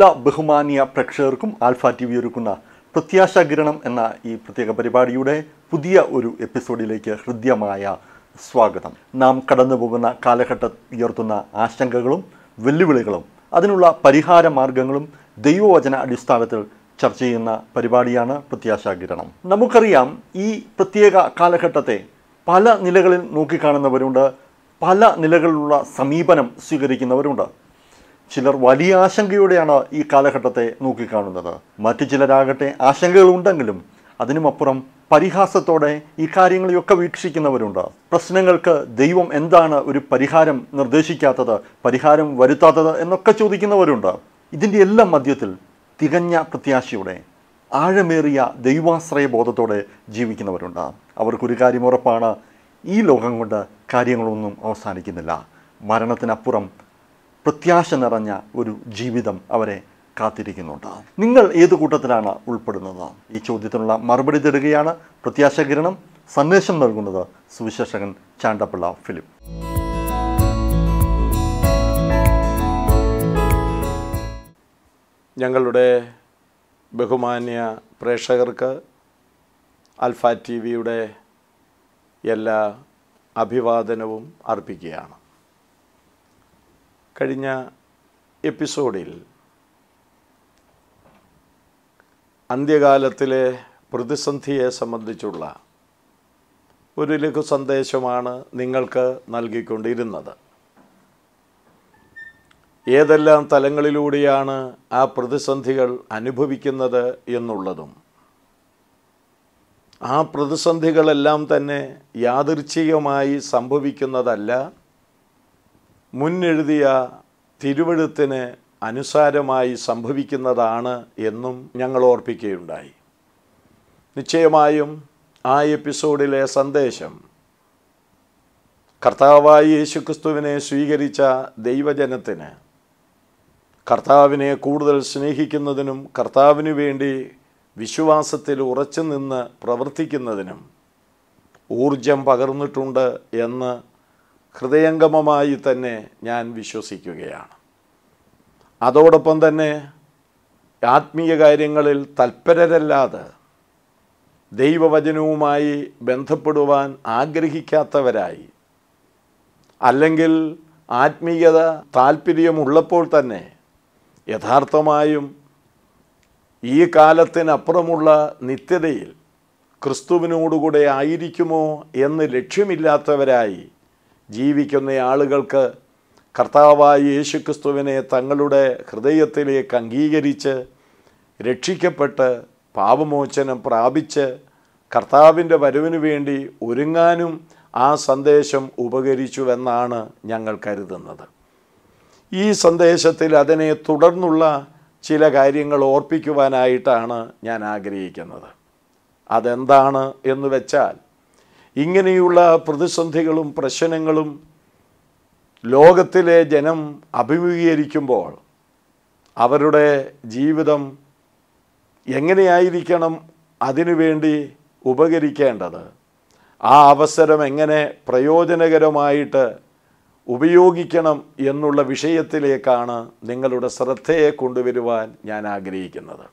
എല്ലാ ബഹുമാനീയ പ്രേക്ഷകർക്കും alpha T V ഒരുക്കുന്ന പ്രത്യാശാകിരണം എന്ന ഈ പ്രത്യേക പരിപാടിയുടെ പുതിയ ഒരു എപ്പിസോഡിലേക്ക് ഹൃദ്യമായ സ്വാഗതം നാം കടന്നു പോകുന്ന കാലഘട്ടം ഉയർത്തുന്ന ആശങ്കകളും വെല്ലുവിളികളും അതിനുള്ള പരിഹാര മാർഗങ്ങളും ദൈവവചന അടിസ്ഥാനത്തിൽ ചർച്ച ചെയ്യുന്ന പരിപാടിയാണ് പ്രത്യാശാകിരണം നമുക്കറിയാം ഈ പ്രത്യേക കാലഘട്ടത്തെ പല നിലകളിൽ നോക്കിക്കാണുന്നവരുണ്ട് പല നിലകളിലുള്ള സമീപനം സ്വീകരിക്കുന്നവരുണ്ട് ചിലർ വലിയ ആശങ്കയോടെയാണ് ഈ കാലഘട്ടത്തെ നോക്കിക്കാണുന്നത് മറ്റു ചിലരാകട്ടെ ആശങ്കകളുണ്ടെങ്കിലും അതിനുമപ്പുറം പരിഹാസത്തോടെ ഈ കാര്യങ്ങളെയൊക്കെ വീക്ഷിക്കുന്നവരുണ്ട് പ്രശ്നങ്ങൾക്ക് ദൈവം എന്താണ് ഒരു പരിഹാരം നിർദ്ദേശിക്കാത്തത് പരിഹാരം വരുത്താത്തത് എന്നൊക്കെ ചോദിക്കുന്നവരുണ്ട് ഇതിൻ്റെ എല്ലാം മധ്യത്തിൽ തികഞ്ഞ പ്രത്യാശയോടെ ആഴമേറിയ ദൈവാശ്രയ ബോധത്തോടെ ജീവിക്കുന്നവരുണ്ട് അവർക്കൊരു കാര്യം ഉറപ്പാണ് ഈ ലോകം കൊണ്ട് കാര്യങ്ങളൊന്നും അവസാനിക്കുന്നില്ല മരണത്തിനപ്പുറം പ്രത്യാശ നിറഞ്ഞ ഒരു ജീവിതം അവരെ കാത്തിരിക്കുന്നുണ്ട് നിങ്ങൾ ഏത് കൂട്ടത്തിലാണ് ഉൾപ്പെടുന്നത് ഈ ചോദ്യത്തിനുള്ള മറുപടി തരികയാണ് പ്രത്യാശകിരണം സന്ദേശം നൽകുന്നത് സുവിശേഷകൻ ചാണ്ടപ്പിള്ള ഫിലിപ്പ് ഞങ്ങളുടെ ബഹുമാന്യ പ്രേക്ഷകർക്ക് അൽഫ ടി വിയുടെ എല്ലാ അഭിവാദനവും അർപ്പിക്കുകയാണ് കഴിഞ്ഞ എപ്പിസോഡിൽ അന്ത്യകാലത്തിലെ പ്രതിസന്ധിയെ സംബന്ധിച്ചുള്ള ഒരു ലഘു സന്ദേശമാണ് നിങ്ങൾക്ക് നൽകിക്കൊണ്ടിരുന്നത് ഏതെല്ലാം തലങ്ങളിലൂടെയാണ് ആ പ്രതിസന്ധികൾ അനുഭവിക്കുന്നത് എന്നുള്ളതും ആ പ്രതിസന്ധികളെല്ലാം തന്നെ യാദൃച്ഛികമായി സംഭവിക്കുന്നതല്ല മുന്നെഴുതിയ തിരുവഴുത്തിന് അനുസാരമായി സംഭവിക്കുന്നതാണ് എന്നും ഞങ്ങൾ ഓർപ്പിക്കുകയുണ്ടായി നിശ്ചയമായും ആ എപ്പിസോഡിലെ സന്ദേശം കർത്താവായി യേശുക്രിസ്തുവിനെ സ്വീകരിച്ച ദൈവജനത്തിന് കർത്താവിനെ കൂടുതൽ സ്നേഹിക്കുന്നതിനും കർത്താവിനു വേണ്ടി വിശ്വാസത്തിൽ ഉറച്ചു നിന്ന് പ്രവർത്തിക്കുന്നതിനും ഊർജം പകർന്നിട്ടുണ്ട് എന്ന് ഹൃദയംഗമമായി തന്നെ ഞാൻ വിശ്വസിക്കുകയാണ് അതോടൊപ്പം തന്നെ ആത്മീയ കാര്യങ്ങളിൽ തൽപരരല്ലാതെ ദൈവവചനവുമായി ബന്ധപ്പെടുവാൻ ആഗ്രഹിക്കാത്തവരായി അല്ലെങ്കിൽ ആത്മീയത താല്പര്യമുള്ളപ്പോൾ തന്നെ യഥാർത്ഥമായും ഈ കാലത്തിനപ്പുറമുള്ള നിത്യതയിൽ ക്രിസ്തുവിനോടുകൂടെ ആയിരിക്കുമോ എന്ന് ലക്ഷ്യമില്ലാത്തവരായി ജീവിക്കുന്ന ആളുകൾക്ക് കർത്താവായ യേശുക്രിസ്തുവിനെ തങ്ങളുടെ ഹൃദയത്തിലേക്ക് അംഗീകരിച്ച് രക്ഷിക്കപ്പെട്ട് പാപമോചനം പ്രാപിച്ച് കർത്താവിൻ്റെ വരവിനു വേണ്ടി ഒരുങ്ങാനും ആ സന്ദേശം ഉപകരിച്ചുവെന്നാണ് ഞങ്ങൾ കരുതുന്നത് ഈ സന്ദേശത്തിൽ അതിനെ തുടർന്നുള്ള ചില കാര്യങ്ങൾ ഓർപ്പിക്കുവാനായിട്ടാണ് ഞാൻ ആഗ്രഹിക്കുന്നത് അതെന്താണ് എന്ന് വെച്ചാൽ ഇങ്ങനെയുള്ള പ്രതിസന്ധികളും പ്രശ്നങ്ങളും ലോകത്തിലെ ജനം അഭിമുഖീകരിക്കുമ്പോൾ അവരുടെ ജീവിതം എങ്ങനെയായിരിക്കണം അതിനുവേണ്ടി ഉപകരിക്കേണ്ടത് ആ അവസരം എങ്ങനെ പ്രയോജനകരമായിട്ട് ഉപയോഗിക്കണം എന്നുള്ള വിഷയത്തിലേക്കാണ് നിങ്ങളുടെ ശ്രദ്ധയെ കൊണ്ടുവരുവാൻ ഞാൻ ആഗ്രഹിക്കുന്നത്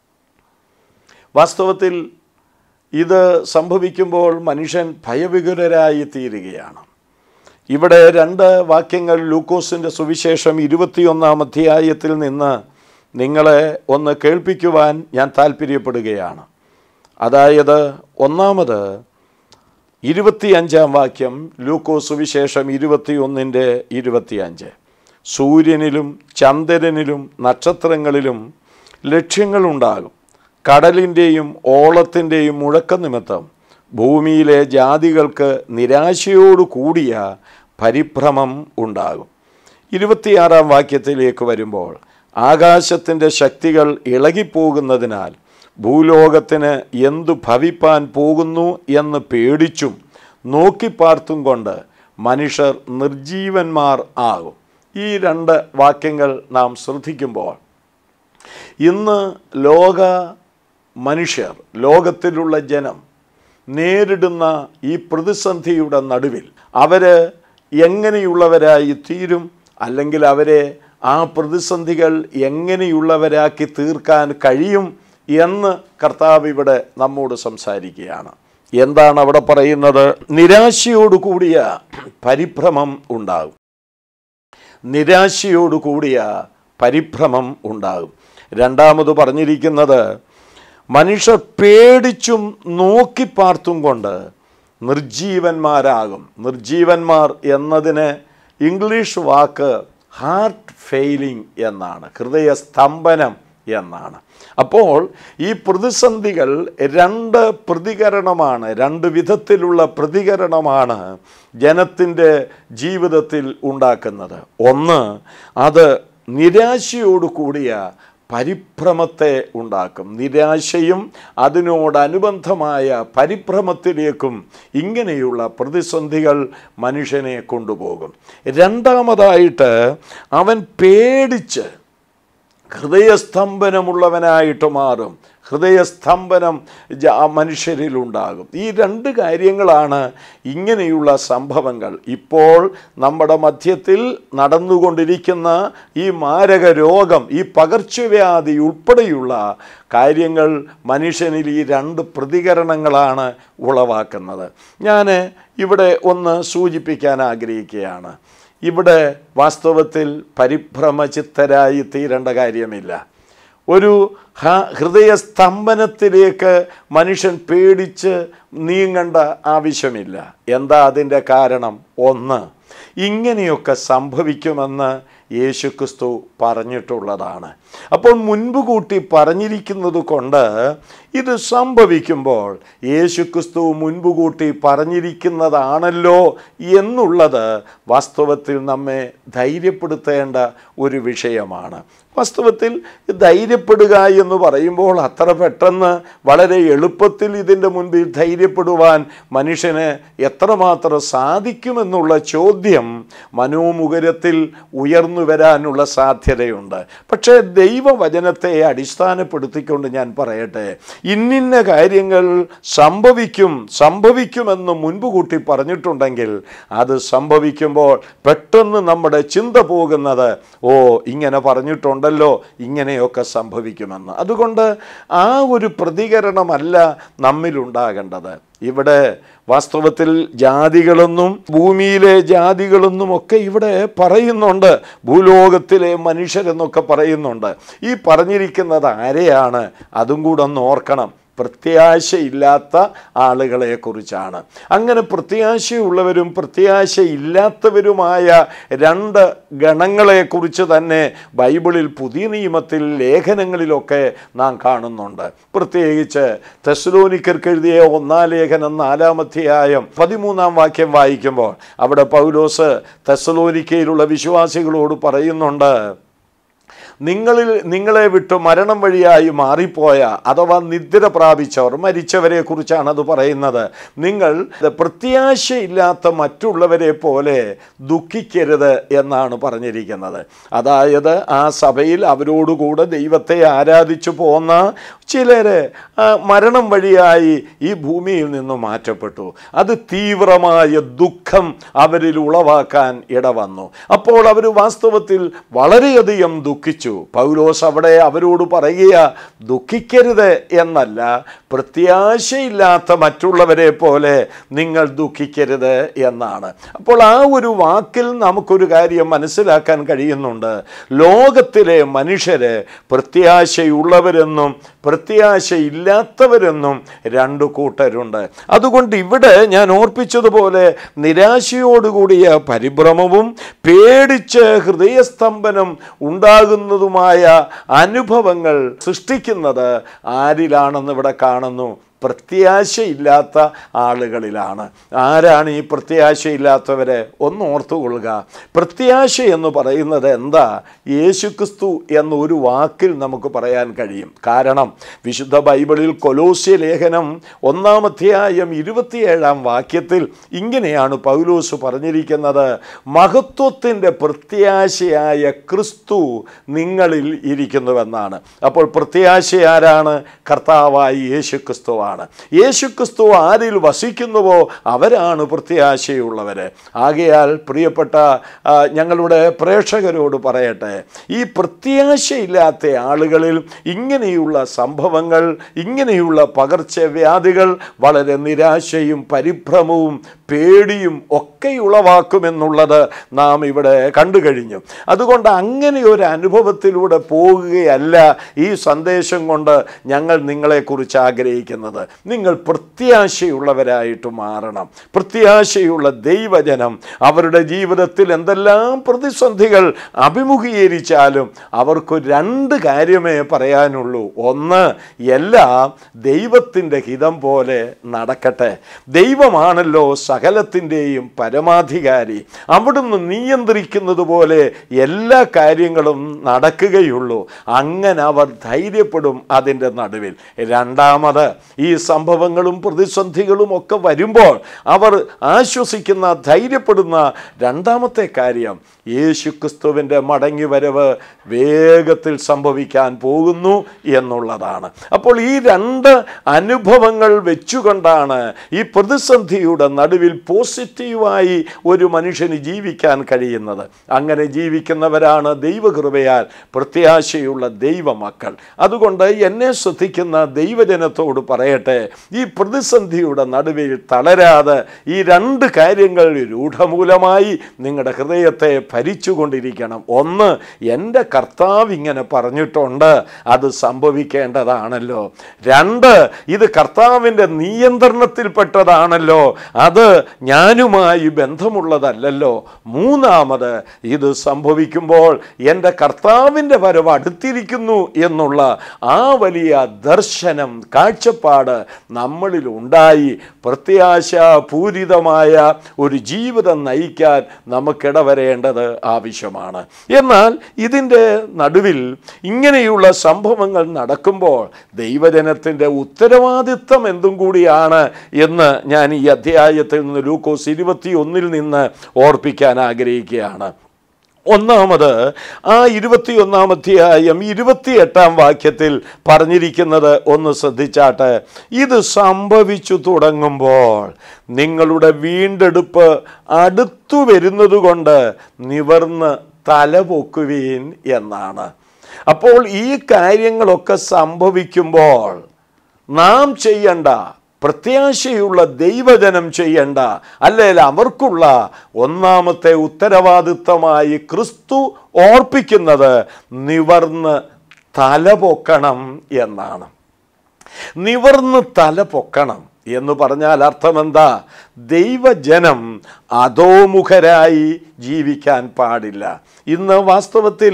വാസ്തവത്തിൽ ഇത് സംഭവിക്കുമ്പോൾ മനുഷ്യൻ ഭയവികുലരായി തീരുകയാണ് ഇവിടെ രണ്ട് വാക്യങ്ങൾ ലൂക്കോസിൻ്റെ സുവിശേഷം ഇരുപത്തിയൊന്നാം അധ്യായത്തിൽ നിന്ന് നിങ്ങളെ ഒന്ന് കേൾപ്പിക്കുവാൻ ഞാൻ താല്പര്യപ്പെടുകയാണ് അതായത് ഒന്നാമത് ഇരുപത്തിയഞ്ചാം വാക്യം ലൂക്കോ സുവിശേഷം ഇരുപത്തിയൊന്നിൻ്റെ ഇരുപത്തിയഞ്ച് സൂര്യനിലും ചന്ദ്രനിലും നക്ഷത്രങ്ങളിലും ലക്ഷ്യങ്ങളുണ്ടാകും കടലിൻ്റെയും ഓളത്തിൻ്റെയും മുഴക്ക നിമിത്തം ഭൂമിയിലെ ജാതികൾക്ക് നിരാശയോടു കൂടിയ പരിഭ്രമം ഉണ്ടാകും ഇരുപത്തിയാറാം വാക്യത്തിലേക്ക് വരുമ്പോൾ ആകാശത്തിൻ്റെ ശക്തികൾ ഇളകിപ്പോകുന്നതിനാൽ ഭൂലോകത്തിന് എന്തു ഭവിപ്പാൻ പോകുന്നു എന്ന് പേടിച്ചും നോക്കിപ്പാർത്തും കൊണ്ട് മനുഷ്യർ നിർജീവന്മാർ ആകും ഈ രണ്ട് വാക്യങ്ങൾ നാം ശ്രദ്ധിക്കുമ്പോൾ ഇന്ന് ലോക മനുഷ്യർ ലോകത്തിലുള്ള ജനം നേരിടുന്ന ഈ പ്രതിസന്ധിയുടെ നടുവിൽ അവർ എങ്ങനെയുള്ളവരായി തീരും അല്ലെങ്കിൽ അവരെ ആ പ്രതിസന്ധികൾ എങ്ങനെയുള്ളവരാക്കി തീർക്കാൻ കഴിയും എന്ന് കർത്താവ് ഇവിടെ നമ്മോട് സംസാരിക്കുകയാണ് എന്താണ് അവിടെ പറയുന്നത് നിരാശയോടുകൂടിയ പരിഭ്രമം ഉണ്ടാകും നിരാശയോടുകൂടിയ പരിഭ്രമം ഉണ്ടാകും രണ്ടാമത് പറഞ്ഞിരിക്കുന്നത് മനുഷ്യർ പേടിച്ചും നോക്കിപ്പാർത്തും കൊണ്ട് നിർജീവന്മാരാകും നിർജീവന്മാർ എന്നതിന് ഇംഗ്ലീഷ് വാക്ക് ഹാർട്ട് ഫെയിലിംഗ് എന്നാണ് ഹൃദയസ്തംഭനം എന്നാണ് അപ്പോൾ ഈ പ്രതിസന്ധികൾ രണ്ട് പ്രതികരണമാണ് രണ്ട് വിധത്തിലുള്ള പ്രതികരണമാണ് ജനത്തിൻ്റെ ജീവിതത്തിൽ ഉണ്ടാക്കുന്നത് ഒന്ന് അത് നിരാശയോട് കൂടിയ പരിഭ്രമത്തെ ഉണ്ടാക്കും നിരാശയും അതിനോടനുബന്ധമായ പരിഭ്രമത്തിലേക്കും ഇങ്ങനെയുള്ള പ്രതിസന്ധികൾ മനുഷ്യനെ കൊണ്ടുപോകും രണ്ടാമതായിട്ട് അവൻ പേടിച്ച് ഹൃദയസ്തംഭനമുള്ളവനായിട്ട് മാറും ഹൃദയസ്തംഭനം ജ- ആ മനുഷ്യരിലുണ്ടാകും ഈ രണ്ട് കാര്യങ്ങളാണ് ഇങ്ങനെയുള്ള സംഭവങ്ങൾ ഇപ്പോൾ നമ്മുടെ മധ്യത്തിൽ നടന്നുകൊണ്ടിരിക്കുന്ന ഈ മാരക രോഗം ഈ പകർച്ചവ്യാധി ഉൾപ്പെടെയുള്ള കാര്യങ്ങൾ മനുഷ്യനിൽ ഈ രണ്ട് പ്രതികരണങ്ങളാണ് ഉളവാക്കുന്നത് ഞാൻ ഇവിടെ ഒന്ന് സൂചിപ്പിക്കാൻ ആഗ്രഹിക്കുകയാണ് ഇവിടെ വാസ്തവത്തിൽ പരിഭ്രമചിത്തരായി തീരേണ്ട കാര്യമില്ല ഒരു ഹ- ഹൃദയസ്തംഭനത്തിലേക്ക് മനുഷ്യൻ പേടിച്ച് നീങ്ങേണ്ട ആവശ്യമില്ല എന്താ അതിൻ്റെ കാരണം ഒന്ന് ഇങ്ങനെയൊക്കെ സംഭവിക്കുമെന്ന് യേശുക്രിസ്തു പറഞ്ഞിട്ടുള്ളതാണ് അപ്പോൾ മുൻപ് കൂട്ടി പറഞ്ഞിരിക്കുന്നത് കൊണ്ട് ഇത് സംഭവിക്കുമ്പോൾ യേശുക്രിസ്തു മുൻപ് കൂട്ടി പറഞ്ഞിരിക്കുന്നതാണല്ലോ എന്നുള്ളത് വാസ്തവത്തിൽ നമ്മെ ധൈര്യപ്പെടുത്തേണ്ട ഒരു വിഷയമാണ് വാസ്തവത്തിൽ ധൈര്യപ്പെടുക എന്ന് പറയുമ്പോൾ അത്ര പെട്ടെന്ന് വളരെ എളുപ്പത്തിൽ ഇതിൻ്റെ മുൻപിൽ ധൈര്യപ്പെടുവാൻ മനുഷ്യന് എത്രമാത്രം സാധിക്കുമെന്നുള്ള ചോദ്യം മനോമുഖരത്തിൽ ഉയർന്നു വരാനുള്ള സാധ്യതയുണ്ട് പക്ഷേ ദൈവവചനത്തെ അടിസ്ഥാനപ്പെടുത്തിക്കൊണ്ട് ഞാൻ പറയട്ടെ ഇന്നിന്ന കാര്യങ്ങൾ സംഭവിക്കും സംഭവിക്കുമെന്ന് മുൻപ് കൂട്ടി പറഞ്ഞിട്ടുണ്ടെങ്കിൽ അത് സംഭവിക്കുമ്പോൾ പെട്ടെന്ന് നമ്മുടെ ചിന്ത പോകുന്നത് ഓ ഇങ്ങനെ പറഞ്ഞിട്ടുണ്ടല്ലോ ഇങ്ങനെയൊക്കെ സംഭവിക്കുമെന്ന് അതുകൊണ്ട് ആ ഒരു പ്രതികരണമല്ല നമ്മിലുണ്ടാകേണ്ടത് ഇവിടെ വാസ്തവത്തിൽ ജാതികളെന്നും ഭൂമിയിലെ ജാതികളെന്നും ഒക്കെ ഇവിടെ പറയുന്നുണ്ട് ഭൂലോകത്തിലെ മനുഷ്യരെന്നൊക്കെ പറയുന്നുണ്ട് ഈ പറഞ്ഞിരിക്കുന്നത് ആരെയാണ് അതും കൂടെ ഒന്ന് ഓർക്കണം പ്രത്യാശയില്ലാത്ത ആളുകളെ കുറിച്ചാണ് അങ്ങനെ പ്രത്യാശയുള്ളവരും പ്രത്യാശയില്ലാത്തവരുമായ രണ്ട് ഗണങ്ങളെക്കുറിച്ച് തന്നെ ബൈബിളിൽ പുതിയ നിയമത്തിൽ ലേഖനങ്ങളിലൊക്കെ നാം കാണുന്നുണ്ട് പ്രത്യേകിച്ച് തെസ്ലോനിക്കർക്ക് എഴുതിയ ഒന്നാം ലേഖനം നാലാമധ്യായം പതിമൂന്നാം വാക്യം വായിക്കുമ്പോൾ അവിടെ പൗലോസ് തെസ്സലോനിക്കയിലുള്ള വിശ്വാസികളോട് പറയുന്നുണ്ട് നിങ്ങളിൽ നിങ്ങളെ വിട്ട് മരണം വഴിയായി മാറിപ്പോയ അഥവാ നിദ്ര പ്രാപിച്ചവർ മരിച്ചവരെ കുറിച്ചാണ് അത് പറയുന്നത് നിങ്ങൾ പ്രത്യാശയില്ലാത്ത മറ്റുള്ളവരെ പോലെ ദുഃഖിക്കരുത് എന്നാണ് പറഞ്ഞിരിക്കുന്നത് അതായത് ആ സഭയിൽ അവരോടുകൂടെ ദൈവത്തെ ആരാധിച്ചു പോന്ന ചിലര് ആ, മരണം വഴിയായി ഈ ഭൂമിയിൽ നിന്ന് മാറ്റപ്പെട്ടു അത് തീവ്രമായ ദുഃഖം അവരിൽ ഉളവാക്കാൻ ഇടവന്നു അപ്പോൾ അവർ വാസ്തവത്തിൽ വളരെയധികം ദുഃഖിച്ചു പൗലോസ് അവിടെ അവരോട് പറയുക ദുഃഖിക്കരുത് എന്നല്ല പ്രത്യാശയില്ലാത്ത മറ്റുള്ളവരെ പോലെ നിങ്ങൾ ദുഃഖിക്കരുത് എന്നാണ് അപ്പോൾ ആ ഒരു വാക്കിൽ നമുക്കൊരു കാര്യം മനസ്സിലാക്കാൻ കഴിയുന്നുണ്ട് ലോകത്തിലെ മനുഷ്യര് പ്രത്യാശയുള്ളവരെന്നും പ്രത്യാശയില്ലാത്തവരെന്നും രണ്ടു കൂട്ടരുണ്ട് അതുകൊണ്ട് ഇവിടെ ഞാൻ ഓർപ്പിച്ചതുപോലെ നിരാശയോടുകൂടിയ പരിഭ്രമവും പേടിച്ച് ഹൃദയസ്തംഭനം ഉണ്ടാകുന്നതുമായ അനുഭവങ്ങൾ സൃഷ്ടിക്കുന്നത് ആരിലാണെന്ന് ഇവിടെ കാണുന്നു പ്രത്യാശയില്ലാത്ത ആളുകളിലാണ് ആരാണ് ഈ പ്രത്യാശയില്ലാത്തവരെ ഒന്ന് ഓർത്തുകൊള്ളുക പ്രത്യാശ എന്ന് പറയുന്നത് എന്താ യേശുക്രിസ്തു എന്ന ഒരു വാക്കിൽ നമുക്ക് പറയാൻ കഴിയും കാരണം വിശുദ്ധ ബൈബിളിൽ കൊലോസ്യ ലേഖനം ഒന്നാം അധ്യായം ഇരുപത്തിയേഴാം വാക്യത്തിൽ ഇങ്ങനെയാണ് പൗലോസ് പറഞ്ഞിരിക്കുന്നത് മഹത്വത്തിൻ്റെ പ്രത്യാശയായ ക്രിസ്തു നിങ്ങളിൽ ഇരിക്കുന്നുവെന്നാണ് അപ്പോൾ പ്രത്യാശ ആരാണ് കർത്താവായി യേശു ക്രിസ്തുവാണ് കാര്യമാണ് യേശുക്രിസ്തു ആരിൽ വസിക്കുന്നുവോ അവരാണ് പ്രത്യാശയുള്ളവർ ആകയാൽ പ്രിയപ്പെട്ട ആ, ഞങ്ങളുടെ പ്രേക്ഷകരോട് പറയട്ടെ ഈ പ്രത്യാശയില്ലാത്ത ആളുകളിൽ ഇങ്ങനെയുള്ള സംഭവങ്ങൾ ഇങ്ങനെയുള്ള പകർച്ചവ്യാധികൾ വളരെ നിരാശയും പരിഭ്രമവും പേടിയും ഒക്കെ ഉളവാക്കുമെന്നുള്ളത് നാം ഇവിടെ കണ്ടു കഴിഞ്ഞു അതുകൊണ്ട് അങ്ങനെ ഒരു അനുഭവത്തിലൂടെ പോകുകയല്ല ഈ സന്ദേശം കൊണ്ട് ഞങ്ങൾ നിങ്ങളെക്കുറിച്ച് ആഗ്രഹിക്കുന്നത് നിങ്ങൾ പ്രത്യാശയുള്ളവരായിട്ട് മാറണം പ്രത്യാശയുള്ള ദൈവജനം അവരുടെ ജീവിതത്തിൽ എന്തെല്ലാം പ്രതിസന്ധികൾ അഭിമുഖീകരിച്ചാലും അവർക്ക് രണ്ട് കാര്യമേ പറയാനുള്ളൂ ഒന്ന് എല്ലാം ദൈവത്തിൻ്റെ ഹിതം പോലെ നടക്കട്ടെ ദൈവമാണല്ലോ സകലത്തിൻ്റെയും പരമാധികാരി അവിടുന്ന് നിയന്ത്രിക്കുന്നത് പോലെ എല്ലാ കാര്യങ്ങളും നടക്കുകയുള്ളൂ അങ്ങനെ അവർ ധൈര്യപ്പെടും അതിൻ്റെ നടുവിൽ രണ്ടാമത് ഈ സംഭവങ്ങളും പ്രതിസന്ധികളും ഒക്കെ വരുമ്പോൾ അവർ ആശ്വസിക്കുന്ന ധൈര്യപ്പെടുന്ന രണ്ടാമത്തെ കാര്യം യേശു ക്രിസ്തുവിൻ്റെ മടങ്ങി വരവ് വേഗത്തിൽ സംഭവിക്കാൻ പോകുന്നു എന്നുള്ളതാണ് അപ്പോൾ ഈ രണ്ട് അനുഭവങ്ങൾ വെച്ചുകൊണ്ടാണ് ഈ പ്രതിസന്ധിയുടെ നടുവിൽ പോസിറ്റീവായി ഒരു മനുഷ്യന് ജീവിക്കാൻ കഴിയുന്നത് അങ്ങനെ ജീവിക്കുന്നവരാണ് ദൈവകൃപയാൽ പ്രത്യാശയുള്ള ദൈവമക്കൾ അതുകൊണ്ട് എന്നെ ശ്രദ്ധിക്കുന്ന ദൈവജനത്തോട് പറയട്ടെ ഈ പ്രതിസന്ധിയുടെ നടുവിൽ തളരാതെ ഈ രണ്ട് കാര്യങ്ങൾ രൂഢമൂലമായി നിങ്ങളുടെ ഹൃദയത്തെ ഭരിച്ചുകൊണ്ടിരിക്കണം ഒന്ന് എൻ്റെ കർത്താവ് ഇങ്ങനെ പറഞ്ഞിട്ടുണ്ട് അത് സംഭവിക്കേണ്ടതാണല്ലോ രണ്ട് ഇത് കർത്താവിൻ്റെ നിയന്ത്രണത്തിൽപ്പെട്ടതാണല്ലോ അത് ഞാനുമായി ബന്ധമുള്ളതല്ലല്ലോ മൂന്നാമത് ഇത് സംഭവിക്കുമ്പോൾ എൻ്റെ കർത്താവിൻ്റെ വരവ് അടുത്തിരിക്കുന്നു എന്നുള്ള ആ വലിയ ദർശനം കാഴ്ചപ്പാട് നമ്മളിൽ ഉണ്ടായി പ്രത്യാശാപൂരിതമായ ഒരു ജീവിതം നയിക്കാൻ നമുക്കിടവരേണ്ടത് ആവശ്യമാണ് എന്നാൽ ഇതിൻ്റെ നടുവിൽ ഇങ്ങനെയുള്ള സംഭവങ്ങൾ നടക്കുമ്പോൾ ദൈവജനത്തിൻ്റെ ഉത്തരവാദിത്വം എന്തും കൂടിയാണ് എന്ന് ഞാൻ ഈ അധ്യായത്തിൽ നിന്ന് ലൂക്കോസ് ഇരുപത്തി ഒന്നിൽ നിന്ന് ഓർപ്പിക്കാൻ ആഗ്രഹിക്കുകയാണ് ഒന്നാമത് ആ ഇരുപത്തിയൊന്നാം അധ്യായം ഇരുപത്തിയെട്ടാം വാക്യത്തിൽ പറഞ്ഞിരിക്കുന്നത് ഒന്ന് ശ്രദ്ധിച്ചാട്ടെ ഇത് സംഭവിച്ചു തുടങ്ങുമ്പോൾ നിങ്ങളുടെ വീണ്ടെടുപ്പ് അടുത്തു വരുന്നതുകൊണ്ട് നിവർന്ന് തലപൊക്കുവീൻ എന്നാണ് അപ്പോൾ ഈ കാര്യങ്ങളൊക്കെ സംഭവിക്കുമ്പോൾ നാം ചെയ്യേണ്ട പ്രത്യാശയുള്ള ദൈവജനം ചെയ്യേണ്ട അല്ലെങ്കിൽ അവർക്കുള്ള ഒന്നാമത്തെ ഉത്തരവാദിത്തമായി ക്രിസ്തു ഓർപ്പിക്കുന്നത് നിവർന്ന് തലപൊക്കണം എന്നാണ് നിവർന്ന് തല പൊക്കണം എന്ന് പറഞ്ഞാൽ അർത്ഥമെന്താ ദൈവജനം അധോമുഖരായി ജീവിക്കാൻ പാടില്ല ഇന്ന് വാസ്തവത്തിൽ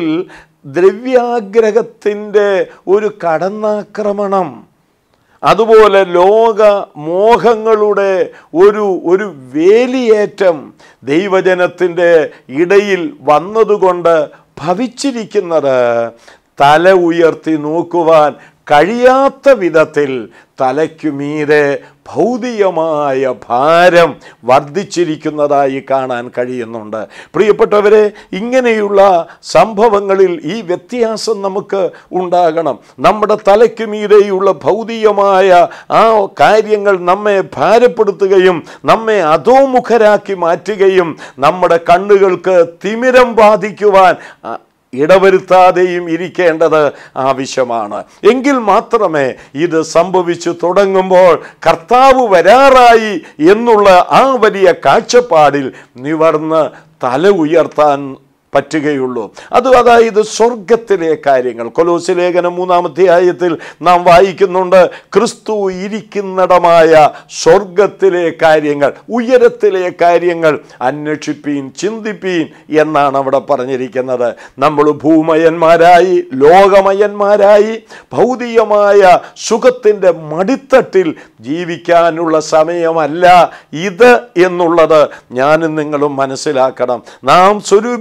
ദ്രവ്യാഗ്രഹത്തിൻ്റെ ഒരു കടന്നാക്രമണം അതുപോലെ ലോക മോഹങ്ങളുടെ ഒരു ഒരു വേലിയേറ്റം ദൈവജനത്തിൻ്റെ ഇടയിൽ വന്നതുകൊണ്ട് ഭവിച്ചിരിക്കുന്നത് തല ഉയർത്തി നോക്കുവാൻ കഴിയാത്ത വിധത്തിൽ തലയ്ക്കു മീതെ ഭൗതികമായ ഭാരം വർദ്ധിച്ചിരിക്കുന്നതായി കാണാൻ കഴിയുന്നുണ്ട് പ്രിയപ്പെട്ടവരെ ഇങ്ങനെയുള്ള സംഭവങ്ങളിൽ ഈ വ്യത്യാസം നമുക്ക് ഉണ്ടാകണം നമ്മുടെ തലയ്ക്ക് മീതെയുള്ള ഭൗതികമായ ആ കാര്യങ്ങൾ നമ്മെ ഭാരപ്പെടുത്തുകയും നമ്മെ അധോമുഖരാക്കി മാറ്റുകയും നമ്മുടെ കണ്ണുകൾക്ക് തിമിരം ബാധിക്കുവാൻ ആ, ഇടവരുത്താതെയും ഇരിക്കേണ്ടത് ആവശ്യമാണ് എങ്കിൽ മാത്രമേ ഇത് സംഭവിച്ചു തുടങ്ങുമ്പോൾ കർത്താവ് വരാറായി എന്നുള്ള ആ വലിയ കാഴ്ചപ്പാടിൽ നിവർന്ന് തല ഉയർത്താൻ പറ്റുകയുള്ളൂ അത് അതായത് സ്വർഗത്തിലെ കാര്യങ്ങൾ കൊലോസ് ലേഖനം മൂന്നാമധ്യായത്തിൽ നാം വായിക്കുന്നുണ്ട് ക്രിസ്തു ഇരിക്കുന്നിടമായ സ്വർഗത്തിലെ കാര്യങ്ങൾ ഉയരത്തിലെ കാര്യങ്ങൾ അന്വേഷിപ്പീൻ ചിന്തിപ്പീൻ എന്നാണ് അവിടെ പറഞ്ഞിരിക്കുന്നത് നമ്മൾ ഭൂമയന്മാരായി ലോകമയന്മാരായി ഭൗതികമായ സുഖത്തിൻ്റെ മടിത്തട്ടിൽ ജീവിക്കാനുള്ള സമയമല്ല ഇത് എന്നുള്ളത് ഞാനും നിങ്ങളും മനസ്സിലാക്കണം നാം സ്വരൂപിച്ചു വയ്ക്കുന്ന